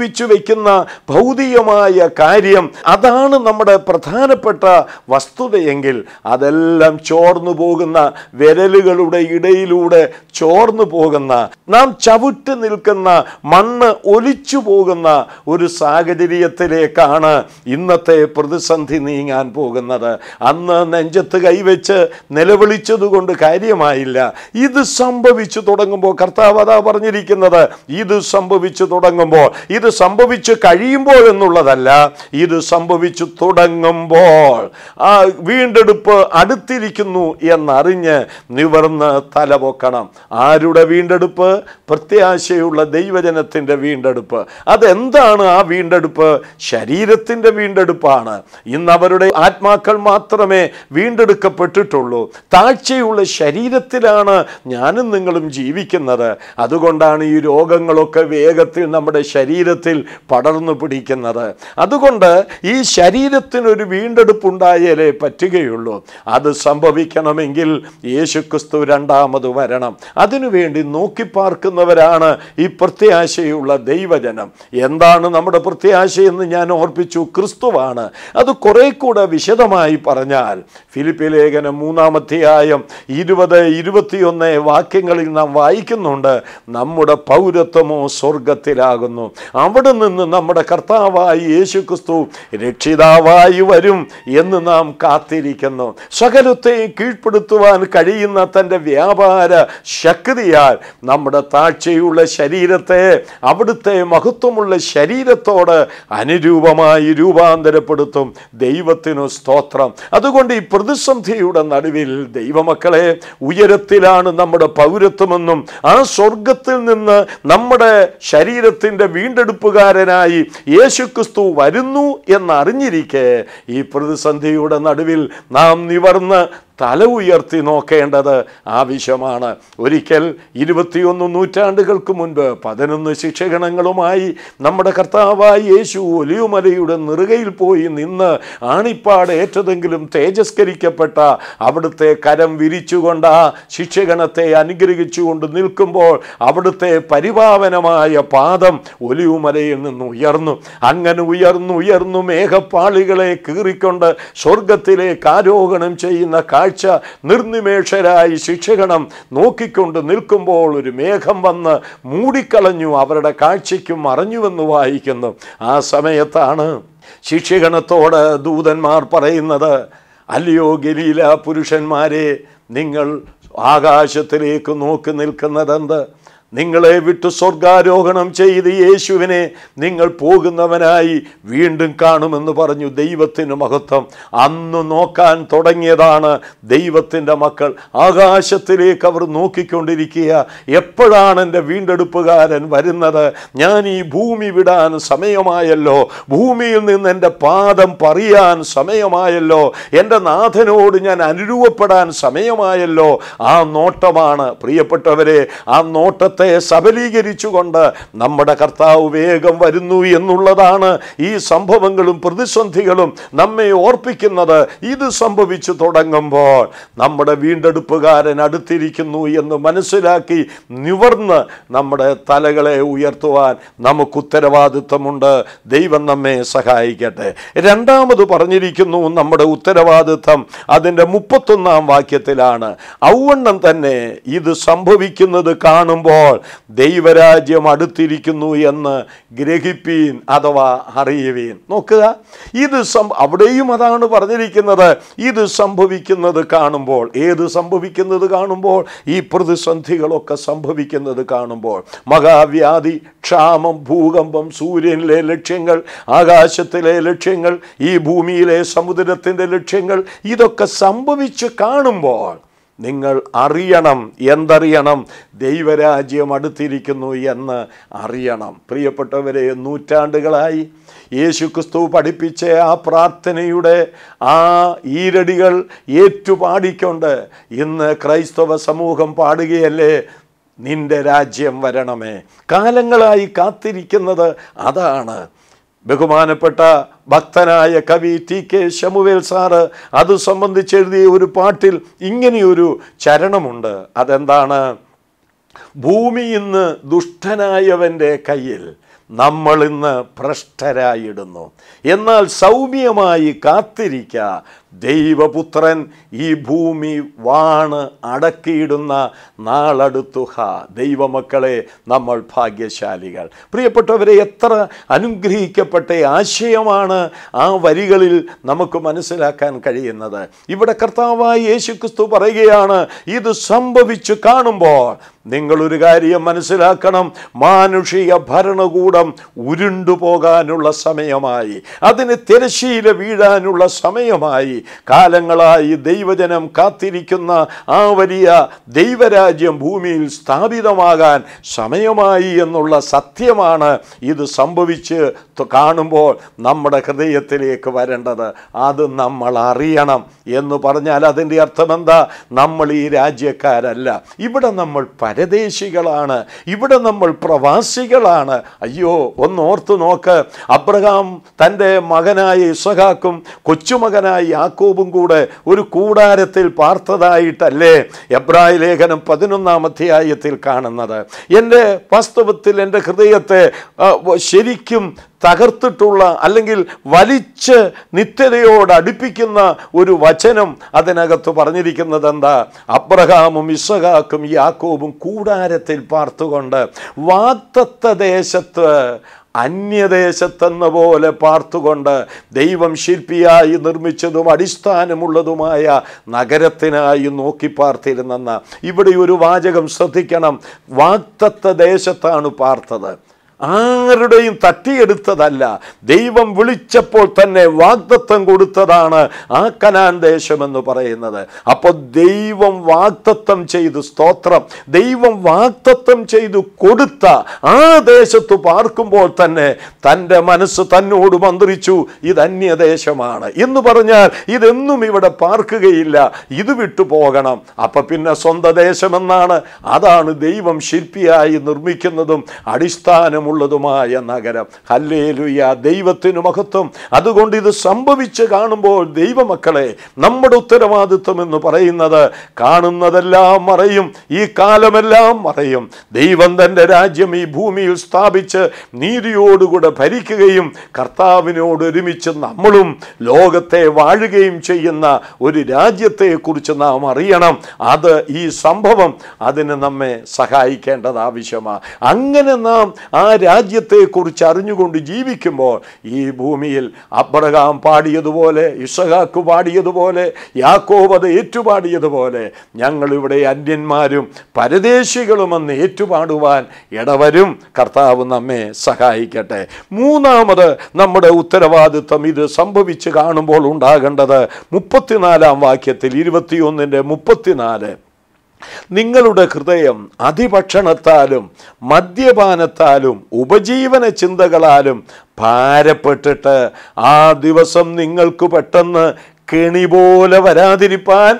വയ്ക്കുന്ന ഭൗതികമായ കാര്യം അതാണ് നമ്മുടെ പ്രധാനപ്പെട്ട വസ്തുതയെങ്കിൽ അതെല്ലാം ചോർന്നു പോകുന്ന വിരലുകളുടെ ഇടയിലൂടെ ചോർന്നു പോകുന്ന നാം ചവിട്ട് നിൽക്കുന്ന മണ്ണ് ഒലിച്ചു പോകുന്ന ഒരു സാഹചര്യത്തിലേക്കാണ് ഇന്നത്തെ പ്രതിസന്ധി നീങ്ങാൻ പോകുന്നത് അന്ന് നെഞ്ചത്ത് കൈവച്ച് നിലവിളിച്ചതുകൊണ്ട് കാര്യമായില്ല ഇത് സംഭവിച്ചു തുടങ്ങുമ്പോൾ കർത്താവ് അതാ പറഞ്ഞിരിക്കുന്നത് ഇത് സംഭവിച്ചു തുടങ്ങുമ്പോൾ ഇത് സംഭവിച്ചു കഴിയുമ്പോൾ എന്നുള്ളതല്ല ഇത് സംഭവിച്ചു തുടങ്ങുമ്പോൾ ആ വീണ്ടെടുപ്പ് അടുത്തിരിക്കുന്നു എന്നറിഞ്ഞ് നിവർന്ന് തലപൊക്കണം ആരുടെ വീണ്ടെടുപ്പ് പ്രത്യാശയുള്ള ദൈവജനത്തിൻ്റെ വീണ്ടെടുപ്പ് അതെന്താണ് ആ വീണ്ടെടുപ്പ് ശരീരത്തിൻ്റെ വീണ്ടെടുപ്പാണ് ഇന്ന് അവരുടെ ആത്മാക്കൾ മാത്രമേ വീണ്ടെടുക്കപ്പെട്ടിട്ടുള്ളൂ താഴ്ചയുള്ള ശരീരത്തിലാണ് ഞാനും നിങ്ങളും ജീവിക്കുന്നത് അതുകൊണ്ടാണ് ഈ രോഗങ്ങളൊക്കെ വേഗത്തിൽ നമ്മുടെ ശരീരത്തിൽ പടർന്നു പിടിക്കുന്നത് അതുകൊണ്ട് ഈ ശരീരത്തിനൊരു വീണ്ടെടുപ്പുണ്ടായാലേ പറ്റുകയുള്ളൂ അത് സംഭവിക്കണമെങ്കിൽ യേശുക്രിസ്തു രണ്ടാമത് വരണം അതിനുവേണ്ടി നോക്കിപ്പാർക്കുന്നവരാണ് ഈ പ്രത്യാശയുള്ള ദൈവജനം എന്താണ് നമ്മുടെ പ്രത്യാശയെന്ന് ഞാൻ ഓർപ്പിച്ചു ക്രിസ്തുവാണ് അത് കുറെ കൂടെ വിശദമായി പറഞ്ഞാൽ ഫിലിപ്പി ലേഖനം മൂന്നാമധ്യായം ഇരുപത് ഇരുപത്തിയൊന്ന് വാക്യങ്ങളിൽ നാം വായിക്കുന്നുണ്ട് നമ്മുടെ പൗരത്വമോ സ്വർഗത്തിലാകുന്നു അവിടെ നിന്ന് നമ്മുടെ കർത്താവായി യേശു ക്രിസ്തു രക്ഷിതാവായി വരും എന്ന് നാം കാത്തിരിക്കുന്നു സകലത്തെ കീഴ്പ്പെടുത്തുവാൻ കഴിയുന്ന തൻ്റെ വ്യാപാര ശക്തിയാൽ നമ്മുടെ താഴ്ചയുള്ള ശരീരത്തെ അവിടുത്തെ മഹത്വമുള്ള ശരീരത്തോട് അനുരൂപമായി രൂപാന്തരപ്പെടുത്തും ദൈവത്തിനു സ്തോത്രം അതുകൊണ്ട് ഈ പ്രതിസന്ധിയുടെ നടുവിൽ ദൈവമക്കളെ ഉയരത്തിലാണ് നമ്മുടെ പൗരത്വമെന്നും ആ സ്വർഗത്തിൽ നിന്ന് നമ്മുടെ ശരീരത്തിൻ്റെ വീണ്ടെടുപ്പുകാരനായി യേശുക്രിസ്തു വരുന്നു എന്നറിഞ്ഞിരിക്കെ ഈ പ്രതിസന്ധിയുടെ നടുവിൽ നാം നിവർന്ന് തല ഉയർത്തി നോക്കേണ്ടത് ആവശ്യമാണ് ഒരിക്കൽ ഇരുപത്തിയൊന്ന് നൂറ്റാണ്ടുകൾക്ക് മുൻപ് പതിനൊന്ന് ശിക്ഷഗണങ്ങളുമായി നമ്മുടെ കർത്താവായ യേശു ഒലിയുമലയുടെ നെറുകയിൽ പോയി നിന്ന് ആണിപ്പാട് ഏറ്റതെങ്കിലും തേജസ്കരിക്കപ്പെട്ട അവിടുത്തെ കരം വിരിച്ചുകൊണ്ട് ആ ശിക്ഷഗണത്തെ അനുഗ്രഹിച്ചുകൊണ്ട് നിൽക്കുമ്പോൾ അവിടുത്തെ പരിപാവനമായ പാദം ഒലിയുമലയിൽ നിന്ന് ഉയർന്നു അങ്ങനെ ഉയർന്നു ഉയർന്നു മേഘപ്പാളികളെ കീറിക്കൊണ്ട് സ്വർഗത്തിലേക്ക് ആരോഹണം ചെയ്യുന്ന കാഴ്ച നിർനിമേഷരായി ശിക്ഷകണം നോക്കിക്കൊണ്ട് നിൽക്കുമ്പോൾ ഒരു മേഘം വന്ന് മൂടിക്കളഞ്ഞു അവരുടെ കാഴ്ചയ്ക്കും മറഞ്ഞുവെന്ന് വായിക്കുന്നു ആ സമയത്താണ് ശിക്ഷകണത്തോട് ദൂതന്മാർ പറയുന്നത് അല്ലയോ ഗലീല പുരുഷന്മാരെ നിങ്ങൾ ആകാശത്തിലേക്ക് നോക്കി നിൽക്കുന്നതെന്ത് നിങ്ങളെ വിട്ടു സ്വർഗാരോഹണം ചെയ്ത് യേശുവിനെ നിങ്ങൾ പോകുന്നവനായി വീണ്ടും കാണുമെന്ന് പറഞ്ഞു ദൈവത്തിന് മഹത്വം അന്ന് നോക്കാൻ തുടങ്ങിയതാണ് ദൈവത്തിൻ്റെ മക്കൾ ആകാശത്തിലേക്ക് അവർ നോക്കിക്കൊണ്ടിരിക്കുക എപ്പോഴാണ് എൻ്റെ വീണ്ടെടുപ്പുകാരൻ വരുന്നത് ഞാൻ ഈ ഭൂമി വിടാൻ സമയമായല്ലോ ഭൂമിയിൽ നിന്ന് എൻ്റെ പാദം പറിയാൻ സമയമായല്ലോ എൻ്റെ നാഥനോട് ഞാൻ അനുരൂപപ്പെടാൻ സമയമായല്ലോ ആ നോട്ടമാണ് പ്രിയപ്പെട്ടവരെ ആ നോട്ടത്തെ സബലീകരിച്ചുകൊണ്ട് നമ്മുടെ കർത്താവ് വേഗം വരുന്നു എന്നുള്ളതാണ് ഈ സംഭവങ്ങളും പ്രതിസന്ധികളും നമ്മെ ഓർപ്പിക്കുന്നത് ഇത് സംഭവിച്ചു തുടങ്ങുമ്പോൾ നമ്മുടെ വീണ്ടെടുപ്പുകാരൻ അടുത്തിരിക്കുന്നു എന്ന് മനസ്സിലാക്കി നിവർന്ന് നമ്മുടെ തലകളെ ഉയർത്തുവാൻ നമുക്ക് ഉത്തരവാദിത്വമുണ്ട് ദൈവം നമ്മെ സഹായിക്കട്ടെ രണ്ടാമത് പറഞ്ഞിരിക്കുന്നു നമ്മുടെ ഉത്തരവാദിത്വം അതിൻ്റെ മുപ്പത്തൊന്നാം വാക്യത്തിലാണ് ഔവണ്ണം തന്നെ ഇത് സംഭവിക്കുന്നത് കാണുമ്പോൾ ദൈവരാജ്യം അടുത്തിരിക്കുന്നു എന്ന് ഗ്രഹിപ്പീൻ അഥവാ അറിയുവീൻ നോക്കുക ഇത് സം അവിടെയും അതാണ് പറഞ്ഞിരിക്കുന്നത് ഇത് സംഭവിക്കുന്നത് കാണുമ്പോൾ ഏത് സംഭവിക്കുന്നത് കാണുമ്പോൾ ഈ പ്രതിസന്ധികളൊക്കെ സംഭവിക്കുന്നത് കാണുമ്പോൾ മഹാവ്യാധി ക്ഷാമം ഭൂകമ്പം സൂര്യനിലെ ലക്ഷ്യങ്ങൾ ആകാശത്തിലെ ലക്ഷ്യങ്ങൾ ഈ ഭൂമിയിലെ സമുദ്രത്തിൻ്റെ ലക്ഷ്യങ്ങൾ ഇതൊക്കെ സംഭവിച്ച് കാണുമ്പോൾ നിങ്ങൾ അറിയണം എന്തറിയണം ദൈവരാജ്യം അടുത്തിരിക്കുന്നു എന്ന് അറിയണം പ്രിയപ്പെട്ടവരെ നൂറ്റാണ്ടുകളായി യേശു ക്രിസ്തു പഠിപ്പിച്ച ആ പ്രാർത്ഥനയുടെ ആ ഈരടികൾ ഏറ്റുപാടിക്കൊണ്ട് ഇന്ന് ക്രൈസ്തവ സമൂഹം പാടുകയല്ലേ നിന്റെ രാജ്യം വരണമേ കാലങ്ങളായി കാത്തിരിക്കുന്നത് അതാണ് ബഹുമാനപ്പെട്ട ഭക്തനായ കവി ടി കെ ശമുവേൽ സാറ് അത് സംബന്ധിച്ച് എഴുതിയ ഒരു പാട്ടിൽ ഇങ്ങനെയൊരു ചരണമുണ്ട് അതെന്താണ് ഭൂമി ഇന്ന് ദുഷ്ടനായവൻ്റെ കയ്യിൽ നമ്മൾ ഇന്ന് ഭ്രഷ്ടരായിടുന്നു എന്നാൽ സൗമ്യമായി കാത്തിരിക്ക ദൈവപുത്രൻ ഈ ഭൂമി വാണ് അടക്കിയിടുന്ന നാളടുത്തുഹ ദൈവമക്കളെ നമ്മൾ ഭാഗ്യശാലികൾ പ്രിയപ്പെട്ടവരെ എത്ര അനുഗ്രഹിക്കപ്പെട്ട ആശയമാണ് ആ വരികളിൽ നമുക്ക് മനസ്സിലാക്കാൻ കഴിയുന്നത് ഇവിടെ കർത്താവായ യേശുക്രിസ്തു പറയുകയാണ് ഇത് സംഭവിച്ചു കാണുമ്പോൾ നിങ്ങളൊരു കാര്യം മനസ്സിലാക്കണം മാനുഷിക ഭരണകൂടം ഉരുണ്ടുപോകാനുള്ള സമയമായി അതിന് തിരശീല വീഴാനുള്ള സമയമായി കാലങ്ങളായി ദൈവജനം കാത്തിരിക്കുന്ന ആ വലിയ ദൈവരാജ്യം ഭൂമിയിൽ സ്ഥാപിതമാകാൻ സമയമായി എന്നുള്ള സത്യമാണ് ഇത് സംഭവിച്ച് ത- കാണുമ്പോൾ നമ്മുടെ ഹൃദയത്തിലേക്ക് വരേണ്ടത് അത് നമ്മൾ അറിയണം എന്ന് പറഞ്ഞാൽ അതിൻ്റെ അർത്ഥം എന്താ നമ്മൾ ഈ രാജ്യക്കാരല്ല ഇവിടെ നമ്മൾ പരദേശികളാണ് ഇവിടെ നമ്മൾ പ്രവാസികളാണ് അയ്യോ ഒന്ന് ഓർത്തു നോക്ക് അബ്രഹാം തൻ്റെ മകനായ ഇസഹാക്കും കൊച്ചുമകനായ യാക്കോബും കൂടെ ഒരു കൂടാരത്തിൽ പാർത്തതായിട്ടല്ലേ എബ്രായ ലേഖനം പതിനൊന്നാം അധ്യായത്തിൽ കാണുന്നത് എൻ്റെ വാസ്തവത്തിൽ എൻ്റെ ഹൃദയത്തെ ആ, ശരിക്കും തകർത്തിട്ടുള്ള അല്ലെങ്കിൽ വലിച്ച് നിത്യതയോട് അടുപ്പിക്കുന്ന ഒരു വചനം അതിനകത്ത് പറഞ്ഞിരിക്കുന്നത് എന്താ അബ്രഹാമും ഇസഹാക്കും യാക്കോബും കൂടാരത്തിൽ പാർത്തുകൊണ്ട് വാക്തത്വ ദേശത്ത് അന്യദേശത്തെന്ന പോലെ പാർത്തുകൊണ്ട് ദൈവം ശില്പിയായി നിർമ്മിച്ചതും അടിസ്ഥാനമുള്ളതുമായ നഗരത്തിനായി നോക്കി പാർത്തിരുന്നെന്ന ഇവിടെ ഒരു വാചകം ശ്രദ്ധിക്കണം വാക്തത്വ ദേശത്താണ് പാർത്തത് ആരുടെയും തട്ടിയെടുത്തതല്ല ദൈവം വിളിച്ചപ്പോൾ തന്നെ വാഗ്ദത്വം കൊടുത്തതാണ് ആ കനാൻ ദേശമെന്ന് പറയുന്നത് അപ്പോൾ ദൈവം വാഗ്ദത്വം ചെയ്തു സ്തോത്രം ദൈവം വാഗ്ദത്വം ചെയ്തു കൊടുത്ത ആ ദേശത്ത് പാർക്കുമ്പോൾ തന്നെ തൻ്റെ മനസ്സ് തന്നോട് മന്ത്രിച്ചു ഇത് അന്യദേശമാണ് എന്ന് പറഞ്ഞാൽ ഇതെന്നും ഇവിടെ പാർക്കുകയില്ല ഇത് വിട്ടു പോകണം അപ്പൊ പിന്നെ സ്വന്തം ദേശമെന്നാണ് അതാണ് ദൈവം ശില്പിയായി നിർമ്മിക്കുന്നതും അടിസ്ഥാനമുള്ളതുമായ നഗരം ഹല്ലേലുയ ദൈവത്തിന് മഹത്വം അതുകൊണ്ട് ഇത് സംഭവിച്ച് കാണുമ്പോൾ ദൈവമക്കളെ നമ്മുടെ ഉത്തരവാദിത്വം എന്ന് പറയുന്നത് കാണുന്നതെല്ലാം മറയും ഈ കാലമെല്ലാം മറയും ദൈവം തൻ്റെ രാജ്യം ഈ ഭൂമിയിൽ സ്ഥാപിച്ച് നീതിയോടുകൂടെ ഭരിക്കുകയും കർത്താവിനോട് ഒരുമിച്ച് നമ്മളും ലോകത്തെ വാഴുകയും ചെയ്യുന്ന ഒരു രാജ്യത്തെക്കുറിച്ച് നാം അറിയണം അത് ഈ സംഭവം അതിന് നമ്മെ സഹായിക്കേണ്ടത് ആവശ്യമാണ് അങ്ങനെ നാം ആ രാജ്യത്തെക്കുറിച്ച് അറിഞ്ഞുകൊണ്ട് ജീവിക്കുമ്പോൾ ഈ ഭൂമിയിൽ അബ്രഹാം പാടിയതുപോലെ ഇസഹാക്ക് പാടിയതുപോലെ യാക്കോബ് അത് ഏറ്റുപാടിയതുപോലെ ഞങ്ങളിവിടെ അന്യന്മാരും പരദേശികളുമെന്ന് ഏറ്റുപാടുവാൻ ഇടവരും കർത്താവ് നമ്മെ സഹായിക്കട്ടെ മൂന്നാമത് നമ്മുടെ ഉത്തരവാദിത്വം ഇത് സംഭവിച്ച് കാണുമ്പോൾ ഉണ്ടാകേണ്ടത് മുപ്പത്തിനാലാം വാക്യത്തിൽ ഇരുപത്തിയൊന്നിൻ്റെ മുപ്പത്തിനാല് നിങ്ങളുടെ ഹൃദയം അതിഭക്ഷണത്താലും മദ്യപാനത്താലും ഉപജീവന ചിന്തകളാലും ഭാരപ്പെട്ടിട്ട് ആ ദിവസം നിങ്ങൾക്ക് പെട്ടെന്ന് കെണി പോലെ വരാതിരിപ്പാൻ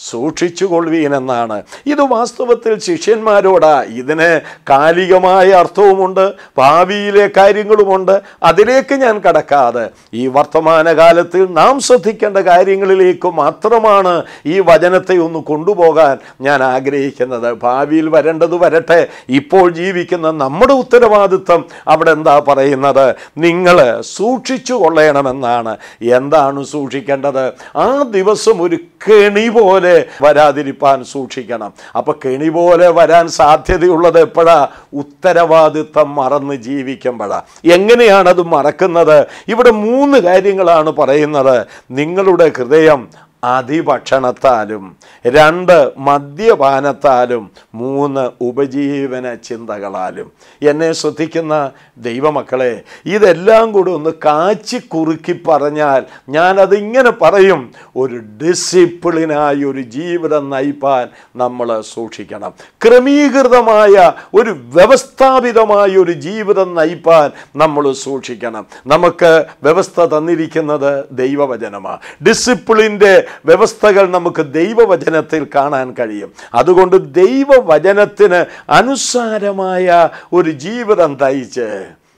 സൂക്ഷിച്ചുകൊള്ളുവീനെന്നാണ് ഇത് വാസ്തവത്തിൽ ശിഷ്യന്മാരോടാ ഇതിന് കാലികമായ അർത്ഥവുമുണ്ട് ഭാവിയിലെ കാര്യങ്ങളുമുണ്ട് അതിലേക്ക് ഞാൻ കടക്കാതെ ഈ വർത്തമാനകാലത്തിൽ നാം ശ്രദ്ധിക്കേണ്ട കാര്യങ്ങളിലേക്ക് മാത്രമാണ് ഈ വചനത്തെ ഒന്ന് കൊണ്ടുപോകാൻ ഞാൻ ആഗ്രഹിക്കുന്നത് ഭാവിയിൽ വരേണ്ടത് വരട്ടെ ഇപ്പോൾ ജീവിക്കുന്ന നമ്മുടെ ഉത്തരവാദിത്വം അവിടെ എന്താ പറയുന്നത് നിങ്ങൾ സൂക്ഷിച്ചു കൊള്ളണമെന്നാണ് എന്താണ് സൂക്ഷിക്കേണ്ടത് ആ ദിവസം ഒരു കെണി പോലെ വരാതിരിപ്പാൻ സൂക്ഷിക്കണം അപ്പൊ കെണി പോലെ വരാൻ സാധ്യതയുള്ളത് എപ്പോഴാ ഉത്തരവാദിത്വം മറന്ന് ജീവിക്കുമ്പോഴാ എങ്ങനെയാണ് അത് മറക്കുന്നത് ഇവിടെ മൂന്ന് കാര്യങ്ങളാണ് പറയുന്നത് നിങ്ങളുടെ ഹൃദയം അതിഭക്ഷണത്താലും രണ്ട് മദ്യപാനത്താലും മൂന്ന് ഉപജീവന ചിന്തകളാലും എന്നെ ശ്രദ്ധിക്കുന്ന ദൈവമക്കളെ ഇതെല്ലാം കൂടി ഒന്ന് കാച്ചി കുറുക്കി പറഞ്ഞാൽ ഞാനതിങ്ങനെ പറയും ഒരു ഡിസിപ്ലിനായി ഒരു ജീവിതം നയിപ്പാൻ നമ്മൾ സൂക്ഷിക്കണം ക്രമീകൃതമായ ഒരു വ്യവസ്ഥാപിതമായ ഒരു ജീവിതം നയിപ്പാൻ നമ്മൾ സൂക്ഷിക്കണം നമുക്ക് വ്യവസ്ഥ തന്നിരിക്കുന്നത് ദൈവവചനമാണ് ഡിസിപ്ലിൻ്റെ വ്യവസ്ഥകൾ നമുക്ക് ദൈവവചനത്തിൽ കാണാൻ കഴിയും അതുകൊണ്ട് ദൈവവചനത്തിന് അനുസാരമായ ഒരു ജീവിതം തയ്ച്ച്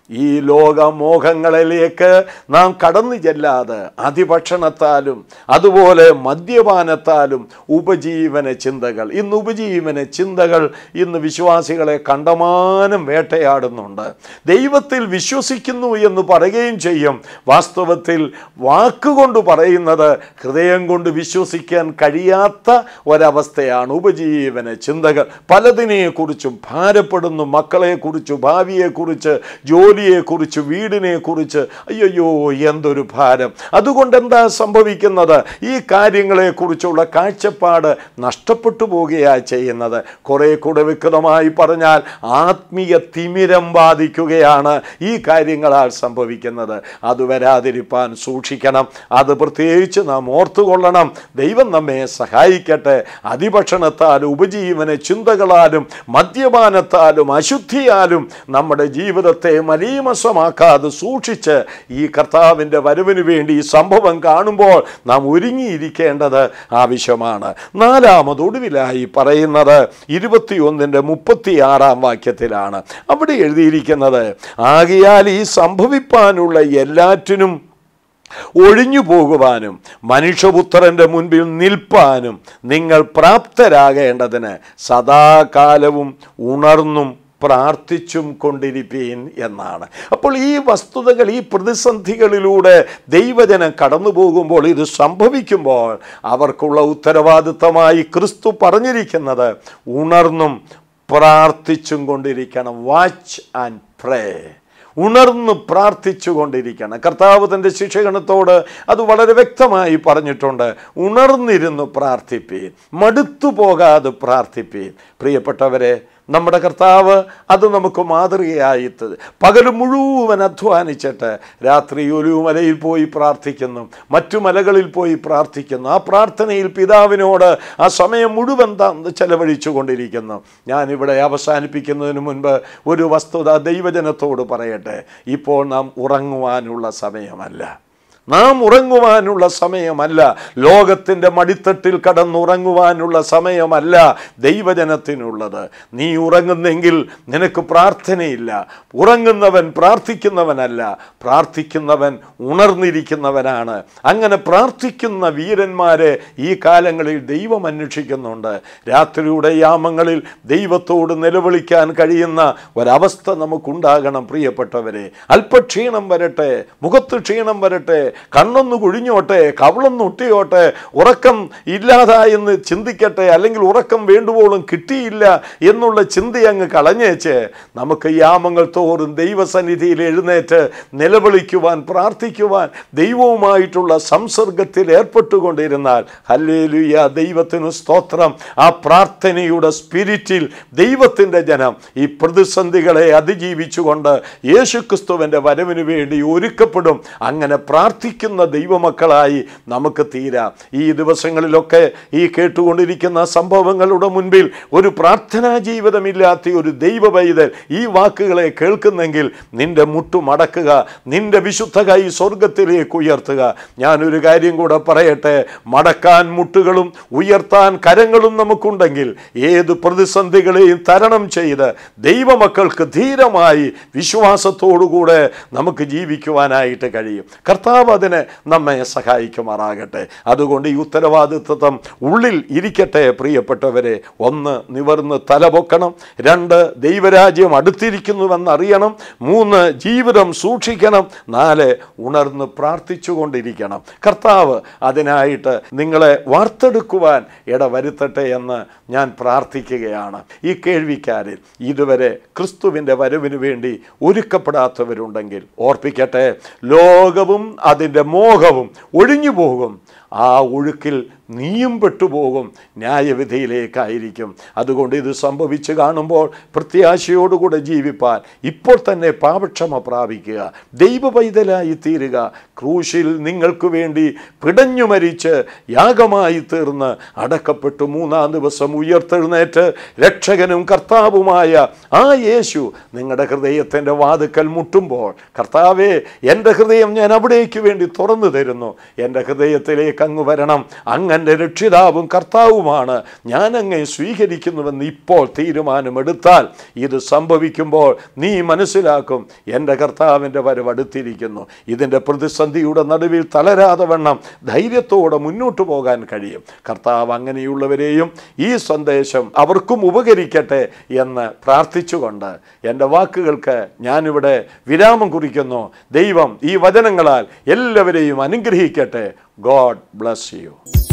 ഈ ലോകമോഹങ്ങളിലേക്ക് നാം കടന്നു ചെല്ലാതെ അതിഭക്ഷണത്താലും അതുപോലെ മദ്യപാനത്താലും ഉപജീവന ചിന്തകൾ ഇന്ന് ഉപജീവന ചിന്തകൾ ഇന്ന് വിശ്വാസികളെ കണ്ടമാനം വേട്ടയാടുന്നുണ്ട് ദൈവത്തിൽ വിശ്വസിക്കുന്നു എന്ന് പറയുകയും ചെയ്യും വാസ്തവത്തിൽ വാക്കുകൊണ്ട് പറയുന്നത് ഹൃദയം കൊണ്ട് വിശ്വസിക്കാൻ കഴിയാത്ത ഒരവസ്ഥയാണ് ഉപജീവന ചിന്തകൾ പലതിനെക്കുറിച്ചും ഭാരപ്പെടുന്നു മക്കളെക്കുറിച്ച് ഭാവിയെക്കുറിച്ച് ജോലിയെക്കുറിച്ച് വീടിനെക്കുറിച്ച് അയ്യോ എന്തൊരു ഭാരം അതുകൊണ്ട് എന്താ സംഭവിക്കുന്നത് ഈ കാര്യങ്ങളെക്കുറിച്ചുള്ള കാഴ്ചപ്പാട് നഷ്ടപ്പെട്ടു പോവുകയാണ് ചെയ്യുന്നത് കുറേ കൂടെ വ്യക്തമായി പറഞ്ഞാൽ ആത്മീയ തിമിരം ബാധിക്കുകയാണ് ഈ കാര്യങ്ങളാൽ സംഭവിക്കുന്നത് അത് വരാതിരിപ്പാൻ സൂക്ഷിക്കണം അത് പ്രത്യേകിച്ച് നാം ഓർത്തുകൊള്ളണം ദൈവം നമ്മെ സഹായിക്കട്ടെ അതിഭക്ഷണത്താലും ഉപജീവന ചിന്തകളാലും മദ്യപാനത്താലും അശുദ്ധിയാലും നമ്മുടെ ജീവിതത്തെ മലീമസമാക്കാതെ സൂക്ഷിച്ച് ഈ കർത്താവിൻ്റെ വരവിന് വേണ്ടി ഈ സംഭവം കാണുമ്പോൾ നാം ഒരുങ്ങിയിരിക്കേണ്ടത് ആവശ്യമാണ് നാലാമത് ഒടുവിലായി പറയുന്നത് ഇരുപത്തിയൊന്നിൻ്റെ മുപ്പത്തിയാറാം വാക്യത്തിലാണ് അവിടെ എഴുതിയിരിക്കുന്നത് ആകയാൽ ഈ സംഭവിപ്പാനുള്ള എല്ലാറ്റിനും ഒഴിഞ്ഞു പോകുവാനും മനുഷ്യപുത്രൻ്റെ മുൻപിൽ നിൽപ്പാനും നിങ്ങൾ പ്രാപ്തരാകേണ്ടതിന് സദാകാലവും ഉണർന്നും പ്രാർത്ഥിച്ചും കൊണ്ടിരിപ്പീൻ എന്നാണ് അപ്പോൾ ഈ വസ്തുതകൾ ഈ പ്രതിസന്ധികളിലൂടെ ദൈവജനം കടന്നു പോകുമ്പോൾ ഇത് സംഭവിക്കുമ്പോൾ അവർക്കുള്ള ഉത്തരവാദിത്തമായി ക്രിസ്തു പറഞ്ഞിരിക്കുന്നത് ഉണർന്നും പ്രാർത്ഥിച്ചും കൊണ്ടിരിക്കണം വാച്ച് ആൻഡ് പ്രേ ഉണർന്ന് പ്രാർത്ഥിച്ചു കൊണ്ടിരിക്കണം കർത്താവ് തൻ്റെ ശിക്ഷഗണത്തോട് അത് വളരെ വ്യക്തമായി പറഞ്ഞിട്ടുണ്ട് ഉണർന്നിരുന്ന് പ്രാർത്ഥിപ്പീൻ മടുത്തു പോകാതെ പ്രാർത്ഥിപ്പീൻ പ്രിയപ്പെട്ടവരെ നമ്മുടെ കർത്താവ് അത് നമുക്ക് മാതൃകയായിട്ട് പകൽ മുഴുവൻ അധ്വാനിച്ചിട്ട് രാത്രി ഒലുമലയിൽ പോയി പ്രാർത്ഥിക്കുന്നു മറ്റു മലകളിൽ പോയി പ്രാർത്ഥിക്കുന്നു ആ പ്രാർത്ഥനയിൽ പിതാവിനോട് ആ സമയം മുഴുവൻ ത- ചെലവഴിച്ചു കൊണ്ടിരിക്കുന്നു ഞാനിവിടെ അവസാനിപ്പിക്കുന്നതിന് മുൻപ് ഒരു വസ്തുത ദൈവജനത്തോട് പറയട്ടെ ഇപ്പോൾ നാം ഉറങ്ങുവാനുള്ള സമയമല്ല നാം ഉറങ്ങുവാനുള്ള സമയമല്ല ലോകത്തിൻ്റെ മടിത്തട്ടിൽ കടന്നുറങ്ങുവാനുള്ള സമയമല്ല ദൈവജനത്തിനുള്ളത് നീ ഉറങ്ങുന്നെങ്കിൽ നിനക്ക് പ്രാർത്ഥനയില്ല ഉറങ്ങുന്നവൻ പ്രാർത്ഥിക്കുന്നവനല്ല പ്രാർത്ഥിക്കുന്നവൻ ഉണർന്നിരിക്കുന്നവനാണ് അങ്ങനെ പ്രാർത്ഥിക്കുന്ന വീരന്മാരെ ഈ കാലങ്ങളിൽ ദൈവം അന്വേഷിക്കുന്നുണ്ട് രാത്രിയുടെ യാമങ്ങളിൽ ദൈവത്തോട് നിലവിളിക്കാൻ കഴിയുന്ന ഒരവസ്ഥ നമുക്കുണ്ടാകണം പ്രിയപ്പെട്ടവരെ അല്പക്ഷീണം വരട്ടെ മുഖത്ത് ക്ഷീണം വരട്ടെ കണ്ണൊന്ന് കുഴിഞ്ഞോട്ടെ കവളൊന്ന് ഒട്ടിയോട്ടെ ഉറക്കം ഇല്ലാതായെന്ന് ചിന്തിക്കട്ടെ അല്ലെങ്കിൽ ഉറക്കം വേണ്ടുവോളും കിട്ടിയില്ല എന്നുള്ള ചിന്ത അങ്ങ് കളഞ്ഞേച്ച് നമുക്ക് യാമങ്ങൾ തോറും ദൈവസന്നിധിയിൽ എഴുന്നേറ്റ് നിലവിളിക്കുവാൻ പ്രാർത്ഥിക്കുവാൻ ദൈവവുമായിട്ടുള്ള സംസർഗത്തിൽ ഏർപ്പെട്ടുകൊണ്ടിരുന്നാൽ ഹല്ലേലൂയ ദൈവത്തിന് സ്തോത്രം ആ പ്രാർത്ഥനയുടെ സ്പിരിറ്റിൽ ദൈവത്തിൻ്റെ ജനം ഈ പ്രതിസന്ധികളെ അതിജീവിച്ചുകൊണ്ട് യേശുക്രിസ്തുവിൻ്റെ വരവിന് വേണ്ടി ഒരുക്കപ്പെടും അങ്ങനെ പ്രാർത്ഥിക്കുന്ന ദൈവമക്കളായി നമുക്ക് തീരാം ഈ ദിവസങ്ങളിലൊക്കെ ഈ കേട്ടുകൊണ്ടിരിക്കുന്ന സംഭവങ്ങളുടെ മുൻപിൽ ഒരു പ്രാർത്ഥനാ ജീവിതമില്ലാത്ത ഒരു ദൈവ പൈതൽ ഈ വാക്കുകളെ കേൾക്കുന്നെങ്കിൽ നിന്റെ മുട്ടു മടക്കുക നിന്റെ വിശുദ്ധ കൈ സ്വർഗത്തിലേക്ക് ഉയർത്തുക ഞാനൊരു കാര്യം കൂടെ പറയട്ടെ മടക്കാൻ മുട്ടുകളും ഉയർത്താൻ കരങ്ങളും നമുക്കുണ്ടെങ്കിൽ ഏത് പ്രതിസന്ധികളെയും തരണം ചെയ്ത് ദൈവമക്കൾക്ക് ധീരമായി വിശ്വാസത്തോടുകൂടെ നമുക്ക് ജീവിക്കുവാനായിട്ട് കഴിയും കർത്താവ് അതിന് നമ്മെ സഹായിക്കുമാറാകട്ടെ അതുകൊണ്ട് ഈ ഉത്തരവാദിത്വം ഉള്ളിൽ ഇരിക്കട്ടെ പ്രിയപ്പെട്ടവരെ ഒന്ന് നിവർന്ന് തലപൊക്കണം രണ്ട് ദൈവരാജ്യം അടുത്തിരിക്കുന്നുവെന്നറിയണം മൂന്ന് ജീവിതം സൂക്ഷിക്കണം നാല് ഉണർന്ന് പ്രാർത്ഥിച്ചുകൊണ്ടിരിക്കണം കർത്താവ് അതിനായിട്ട് നിങ്ങളെ വാർത്തെടുക്കുവാൻ ഇടവരുത്തട്ടെ എന്ന് ഞാൻ പ്രാർത്ഥിക്കുകയാണ് ഈ കേൾവിക്കാരിൽ ഇതുവരെ ക്രിസ്തുവിൻ്റെ വരവിന് വേണ്ടി ഒരുക്കപ്പെടാത്തവരുണ്ടെങ്കിൽ ഓർപ്പിക്കട്ടെ ലോകവും അതിൻ്റെ മോഹവും ഒഴിഞ്ഞു പോകും ആ ഒഴുക്കിൽ നീയും പെട്ടുപോകും ന്യായവിധിയിലേക്കായിരിക്കും അതുകൊണ്ട് ഇത് സംഭവിച്ച് കാണുമ്പോൾ പ്രത്യാശയോടുകൂടെ ജീവിപ്പാൻ ഇപ്പോൾ തന്നെ പാപക്ഷമ പ്രാപിക്കുക ദൈവ പൈതലായി തീരുക ക്രൂശിൽ നിങ്ങൾക്ക് വേണ്ടി പിടഞ്ഞു മരിച്ച് യാഗമായി തീർന്ന് അടക്കപ്പെട്ടു മൂന്നാം ദിവസം ഉയർത്തെഴുന്നേറ്റ് രക്ഷകനും കർത്താവുമായ ആ യേശു നിങ്ങളുടെ ഹൃദയത്തിൻ്റെ വാതുക്കൽ മുട്ടുമ്പോൾ കർത്താവേ എൻ്റെ ഹൃദയം ഞാൻ അവിടേക്ക് വേണ്ടി തുറന്നു തരുന്നു എൻ്റെ ഹൃദയത്തിലേക്ക് എന്നിലേക്ക് അങ്ങ് വരണം അങ്ങൻ്റെ രക്ഷിതാവും കർത്താവുമാണ് ഞാൻ അങ്ങേ സ്വീകരിക്കുന്നുവെന്ന് ഇപ്പോൾ തീരുമാനമെടുത്താൽ ഇത് സംഭവിക്കുമ്പോൾ നീ മനസ്സിലാക്കും എൻ്റെ കർത്താവിൻ്റെ വരവ് അടുത്തിരിക്കുന്നു ഇതിൻ്റെ പ്രതിസന്ധിയുടെ നടുവിൽ തളരാതെ വണ്ണം ധൈര്യത്തോടെ മുന്നോട്ട് പോകാൻ കഴിയും കർത്താവ് അങ്ങനെയുള്ളവരെയും ഈ സന്ദേശം അവർക്കും ഉപകരിക്കട്ടെ എന്ന് പ്രാർത്ഥിച്ചുകൊണ്ട് എൻ്റെ വാക്കുകൾക്ക് ഞാനിവിടെ വിരാമം കുറിക്കുന്നു ദൈവം ഈ വചനങ്ങളാൽ എല്ലാവരെയും അനുഗ്രഹിക്കട്ടെ ഗോഡ് ബ്ലസ് യു